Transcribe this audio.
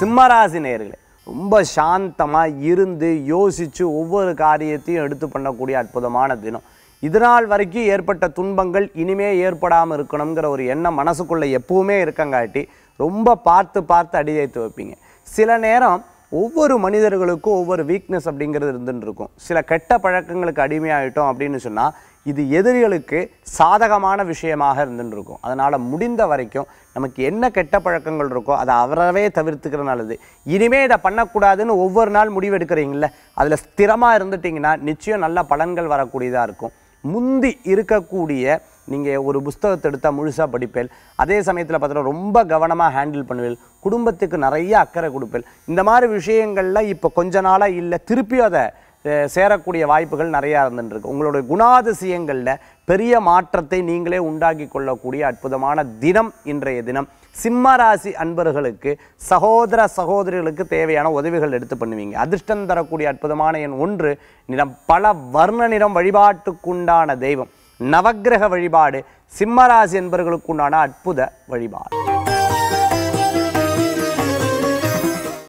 சிம்மராசி நேர்களே ரொம்ப சாந்தமாக இருந்து யோசித்து ஒவ்வொரு காரியத்தையும் எடுத்து பண்ணக்கூடிய அற்புதமான தினம் இதனால் வரைக்கும் ஏற்பட்ட துன்பங்கள் இனிமே ஏற்படாமல் இருக்கணுங்கிற ஒரு எண்ணம் மனசுக்குள்ளே எப்பவுமே இருக்கங்காட்டி ரொம்ப பார்த்து பார்த்து அடி வைத்து வைப்பீங்க சில நேரம் ஒவ்வொரு மனிதர்களுக்கும் ஒவ்வொரு வீக்னஸ் அப்படிங்கிறது இருந்துன்னு இருக்கும் சில கெட்ட பழக்கங்களுக்கு அடிமையாயிட்டோம் அப்படின்னு சொன்னால் இது எதிரிகளுக்கு சாதகமான விஷயமாக இருந்துன்னு இருக்கும் அதனால் முடிந்த வரைக்கும் நமக்கு என்ன கெட்ட பழக்கங்கள் இருக்கோ அதை அவரவே தவிர்த்துக்கிற நல்லது இனிமே இதை பண்ணக்கூடாதுன்னு ஒவ்வொரு நாள் முடிவெடுக்கிறீங்கள அதில் ஸ்திரமாக இருந்துட்டிங்கன்னா நிச்சயம் நல்ல பலன்கள் வரக்கூடியதாக இருக்கும் முந்தி இருக்கக்கூடிய நீங்கள் ஒரு புஸ்தகத்தை எடுத்தால் முழுசாக படிப்பேன் அதே சமயத்தில் பார்த்தீங்கன்னா ரொம்ப கவனமாக ஹேண்டில் பண்ணுவேன் குடும்பத்துக்கு நிறைய அக்கறை கொடுப்பேன் இந்த மாதிரி விஷயங்கள்ல இப்போ கொஞ்ச நாளாக இல்லை திருப்பியும் அதை அஹ், சேரக்கூடிய வாய்ப்புகள் நிறையா இருந்துட்டு இருக்கு உங்களுடைய குணாதிசயங்களில் பெரிய மாற்றத்தை நீங்களே உண்டாக்கி கொள்ளக்கூடிய அற்புதமான தினம் இன்றைய தினம் சிம்ம ராசி அன்பர்களுக்கு சகோதர சகோதரிகளுக்கு தேவையான உதவிகள் எடுத்து பண்ணுவீங்க அதிர்ஷ்டம் தரக்கூடிய அற்புதமான எண் ஒன்று நிறம் பல வர்ண நிறம் வழிபாட்டுக்குண்டான தெய்வம் நவக்கிரக வழிபாடு சிம்மராசி என்பவர்களுக்குண்டான அற்புத வழிபாடு